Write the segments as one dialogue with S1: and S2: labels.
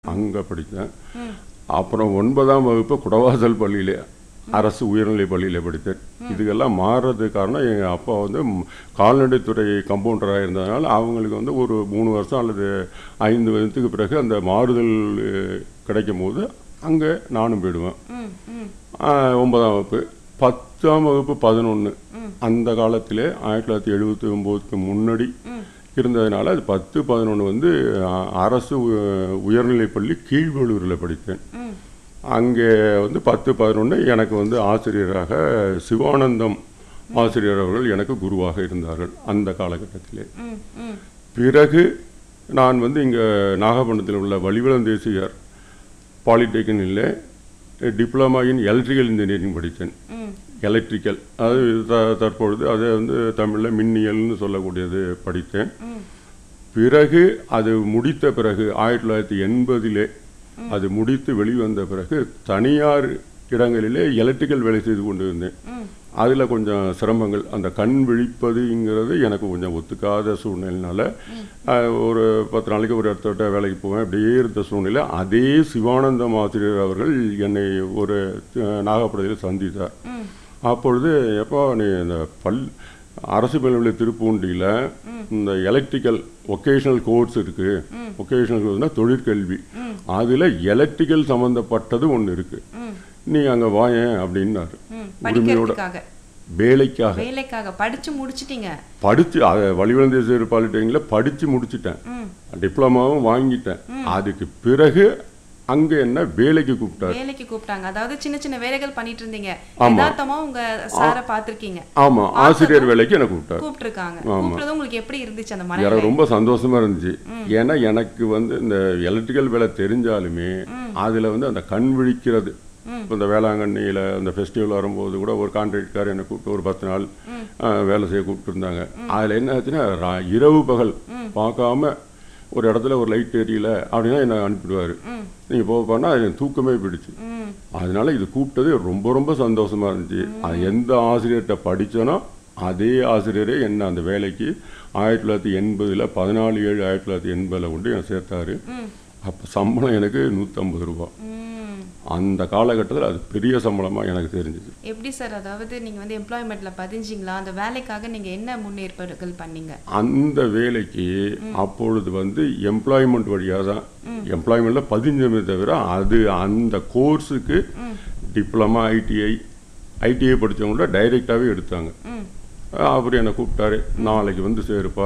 S1: அங்கே படித்தேன் அப்புறம் ஒன்பதாம் வகுப்பு குடவாசல் பள்ளியிலே அரசு உயர்நிலை பள்ளியில் படித்தேன் இதுக்கெல்லாம் மாறுறதுக்கு காரணம் எங்கள் அப்பா வந்து ம், கால்நடைத்துறை கம்பவுண்டராக இருந்ததுனால அவங்களுக்கு வந்து ஒரு மூணு வருஷம் அல்லது ஐந்து வருஷத்துக்கு பிறகு அந்த மாறுதல் அஹ், கிடைக்கும் போது அங்கே நானும் போயிடுவேன்
S2: ம் ம்
S1: ஆஹ், ஒன்பதாம் வகுப்பு பத்தாம் வகுப்பு பதினொன்று அந்த காலத்திலே ஆயிரத்தி தொள்ளாயிரத்தி எழுபத்தி ஒம்போதுக்கு முன்னாடி இருந்ததுனால அது பத்து பதினொன்று வந்து அஹ், அரசு உ- உயர்நிலைப் பள்ளி கீழ்வளூரில் படித்தேன்
S2: ம்
S1: அங்கே வந்து பத்து பதினொன்று எனக்கு வந்து ஆசிரியராக சிவானந்தம் ஆசிரியர் அவர்கள் எனக்கு குருவாக இருந்தார்கள் அந்த காலகட்டத்திலே
S2: ம் ம்
S1: பிறகு நான் வந்து இங்கே நாகப்பட்டினத்தில் உள்ள வலிவலம் தேசியார் பாலிடெக்னிக்கில் டிப்ளமா இன் எலக்ட்ரிக்கல் இன்ஜினியரிங் படித்தேன்
S2: ம்
S1: எலக்ட்ரிக்கல் அது த- தற்பொழுது அதை வந்து தமிழில் மின்னியல்னு சொல்லக்கூடியது படித்தேன்
S2: ம்
S1: பிறகு அது முடித்த பிறகு ஆயிரத்தி தொள்ளாயிரத்தி எண்பதிலே அது முடித்து வெளிவந்த பிறகு தனியார் இடங்களிலே எலக்ட்ரிக்கல் வேலை செய்து கொண்டு இருந்தேன்
S2: ம்
S1: அதில் கொஞ்சம் சிரமங்கள் அந்த கண் விழிப்பதுங்கிறது எனக்கு கொஞ்சம் ஒத்துக்காத சூழ்நிலைனால அஹ், ஒரு பத்து நாளைக்கு ஒரு இடத்த வேலைக்கு போவேன் அப்படியே இருந்த சூழ்நிலை அதே சிவானந்தம் ஆசிரியர் அவர்கள் என்னை ஒரு அஹ், நாகப்பட்டினத்தில் சந்தித்தார்
S2: ம்
S1: அப்பொழுது எப்போ நீ இந்த பல் அரசு மேல்நிலை திருப்பூண்டியில் இந்த எலக்ட்ரிக்கல் ஒகேஷனல் கோர்ஸ் இருக்கு ஒகேஷனல் கோர்ஸ்னா தொழிற்கல்வி அதில் எலக்ட்ரிக்கல் சம்மந்தப்பட்டது ஒன்று இருக்கு
S2: ம்
S1: நீ அங்கே வாயேன் அப்படின்னாரு
S2: ம்
S1: உரிமையோட
S2: படிக்கிறதுக்காக
S1: வேலைக்காக
S2: வேலைக்காக படிச்சு முடிச்சிட்டீங்க
S1: படித்து அதை வலிவந்தேஸ்வரி பாலிடெக்னிக்கில் படித்து முடிச்சிட்டேன்
S2: ம்
S1: டிப்ளமாவும் வாங்கிட்டேன் அதுக்கு பிறகு அங்கே என்ன வேலைக்கு கூப்பிட்டாரு
S2: வேலைக்கு கூப்பிட்டாங்க அதாவது சின்ன சின்ன வேலைகள் பண்ணிட்டு இருந்தீங்க
S1: ஆமா.
S2: யதார்த்தமா உங்க சாரை பார்த்திருக்கீங்க
S1: ஆமாம் ஆசிரியர் வேலைக்கு என்னை கூப்பிட்டாரு
S2: கூப்பிட்டுருக்காங்க கூப்பிட்டது உங்களுக்கு எப்படி இருந்துச்சு அந்த மன
S1: எனக்கு ரொம்ப சந்தோஷமா இருந்துச்சு ஏன்னா எனக்கு வந்து இந்த எலக்ட்ரிக்கல் வேலை தெரிஞ்சாலுமே அதுல வந்து அந்த கண் விழிக்கிறது இப்போ இந்த வேளாங்கண்ணியில் அந்த ஃபெஸ்டிவல் வரும்போது கூட ஒரு கான்ட்ராக்ட்கார் என்னை கூப்பிட்டு ஒரு பத்து நாள் அஹ், வேலை செய்ய கூப்பிட்டுருந்தாங்க அதில் என்ன ஆச்சுன்னா ரா- இரவு பகல் பார்க்காம ஒரு இடத்துல ஒரு லைட் எரியல அப்படின்னா என்னை அனுப்பிடுவார் நீங்கள் போக போனால் அது எனக்கு தூக்கமே போயிடுச்சு
S2: ம்
S1: அதனால இது கூப்பிட்டது ரொம்ப ரொம்ப சந்தோஷமா இருந்துச்சு அது எந்த ஆசிரியர்கிட்ட படிச்சேனோ அதே ஆசிரியரே என்ன அந்த வேலைக்கு ஆயிரத்தி தொள்ளாயிரத்தி எண்பதில் பதினாலு ஏழு ஆயிரத்தி தொள்ளாயிரத்தி எண்பதில் கொண்டு என்னை சேர்த்தாரு அப்போ சம்பளம் எனக்கு நூற்றம்பது ரூபா
S2: ம்
S1: அந்த காலகட்டத்தில் அது பெரிய சம்பளமாக எனக்கு தெரிஞ்சுது
S2: எப்படி சார் அதாவது நீங்க வந்து எம்ப்ளாய்மெண்ட்ல பதிஞ்சீங்களா அந்த வேலைக்காக நீங்க என்ன முன்னேற்பாடுகள் பண்ணீங்க
S1: அந்த வேலைக்கு அப்பொழுது வந்து எம்ப்ளாய்மெண்ட் வழியாக தான் எம்ப்ளாய்மெண்ட்டில் பதிஞ்சமே தவிர அது அந்த கோர்ஸுக்கு டிப்ளமா ஐடிஐ ஐடிஐ படித்தவங்கள டைரெக்டாகவே எடுத்தாங்க
S2: ம்
S1: அவர் என்னை கூப்பிட்டாரு நாளைக்கு வந்து சேருப்பா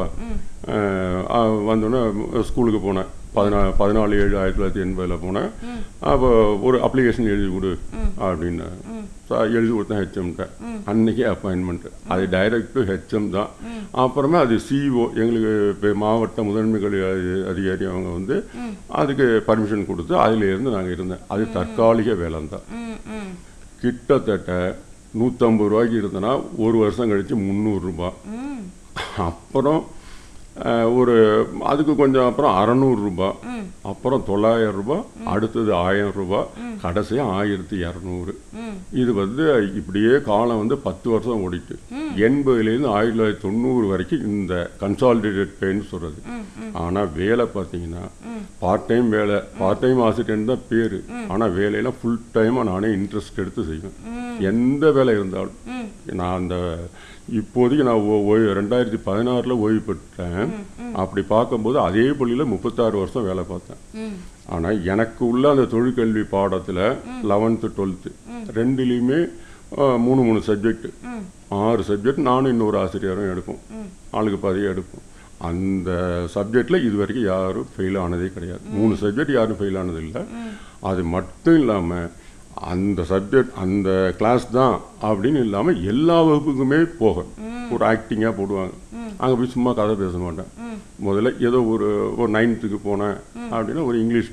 S1: அஹ் வந்தோடனே ஸ்கூலுக்கு போனேன் பதினா பதினாலு ஏழு ஆயிரத்தி தொள்ளாயிரத்தி எண்பதில் போனேன் அப்போ ஒரு அப்ளிகேஷன் எழுதி கொடு அப்படின்னு ச- எழுதி கொடுத்தேன் ஹெச்எம்கிட்ட அன்னைக்கே அப்பாயின்மெண்ட் அது டைரக்ட் டு ஹெச்எம் தான் அப்புறமே அது சிஓ எங்களுக்கு இப்போ மாவட்ட முதன்மை கல்வி அதி- அதிகாரி அவங்க வந்து அதுக்கு பர்மிஷன் கொடுத்து அதில் இருந்து நாங்கள் இருந்தேன் அது தற்காலிக வேலை தான்
S2: ம் ம்
S1: கிட்டத்தட்ட நூற்றம்பது ரூபாய்க்கு இருந்தனா ஒரு வருஷம் கழிச்சு முந்நூறுரூபா
S2: ம்
S1: அப்புறம் அஹ், ஒரு அதுக்கு கொஞ்சம் அப்புறம் அறநூறுரூபா அப்புறம் தொள்ளாயிரம் ரூபாய் அடுத்தது ஆயிரம் ரூபாய் கடைசியாக ஆயிரத்தி இரநூறு
S2: ம்
S1: இது வந்து இப்படியே காலம் வந்து பத்து வருஷம் ஓடிட்டு எண்பதுலேருந்து ஆயிரத்தி தொள்ளாயிரத்தி தொண்ணூறு வரைக்கும் இந்த கன்சாலிடேட்டட் பேன்னு சொல்கிறது ஆனால் வேலை பார்த்தீங்கன்னா பார்ட் டைம் வேலை பார்ட் டைம் ஆசிரியர் தான் பேர் ஆனால் வேலையெல்லாம் ஃபுல் டைமாக நானே இன்ட்ரெஸ்ட் எடுத்து செய்வேன் எந்த வேலை இருந்தாலும் நான் அந்த இப்போதைக்கு நான் ஓ- ஓய்வு ரெண்டாயிரத்தி பதினாறில் ஓய்வு பெற்றேன் அப்படி பார்க்கும்போது அதே பள்ளியில் முப்பத்தாறு வருஷம் வேலை பார்த்தேன்
S2: ம்
S1: ஆனால் எனக்கு உள்ள அந்த தொழிற்கல்வி பாடத்தில் லெவன்த்து டுவெல்த்து ரெண்டுலேயுமே அஹ், மூணு மூணு சப்ஜெக்ட் ஆறு சப்ஜெக்ட் நானும் இன்னொரு ஆசிரியரும் எடுப்போம் ஆளுக்கு பாதியாக எடுப்போம் அந்த சப்ஜெக்டில் இது வரைக்கும் யாரும் ஃபெயில் ஆனதே கிடையாது மூணு சப்ஜெக்ட் யாரும் ஃபெயில் ஆனது இல்லை அது மட்டும் இல்லாமல் அந்த சப்ஜெக்ட் அந்த கிளாஸ் தான் அப்படின்னு இல்லாமல் எல்லா வகுப்புக்குமே போகும் ஒரு ஆக்டிங்காக போடுவாங்க அங்கே போய் சும்மா கதை பேச மாட்டேன் முதல்ல ஏதோ ஒரு ஒரு நைன்த்துக்கு போனேன் அப்படின்னா ஒரு இங்கிலீஷ்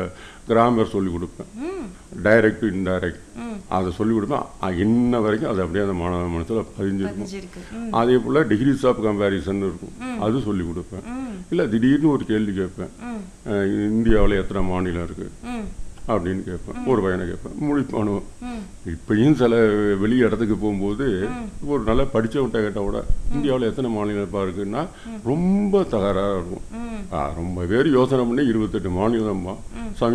S1: கிராமர் சொல்லி கொடுப்பேன் டைரக்ட் இன்டைரக்ட் அதை சொல்லி கொடுப்பேன் அ- இன்ன வரைக்கும் அது அப்படியே அந்த மாணவ மனசில் பதிஞ்சிருக்கும்
S2: பதிஞ்சிருக்கு ம்
S1: அதே போல் டிகிரிஸ் ஆஃப் கம்பேரிசன் இருக்கும் அது சொல்லி கொடுப்பேன் இல்லை திடீர்னு ஒரு கேள்வி கேட்பேன் இந்தியாவில் எத்தனை மாநிலம் இருக்குது
S2: ம்
S1: அப்படின்னு கேட்பேன் ஒரு பையனை கேட்பேன் முடிப்பானுவோம் இப்பயும் சில வெளி இடத்துக்கு போகும்போது ஒரு நல்லா படித்தவன்ட்ட கேட்டால் கூட இந்தியாவில் எத்தனை மாநிலம் இருக்குன்னா ரொம்ப தகராறாக இருக்கும் ஆ, ரொம்ப பேர் யோசனை பண்ணி இருபத்தெட்டு மாநிலம்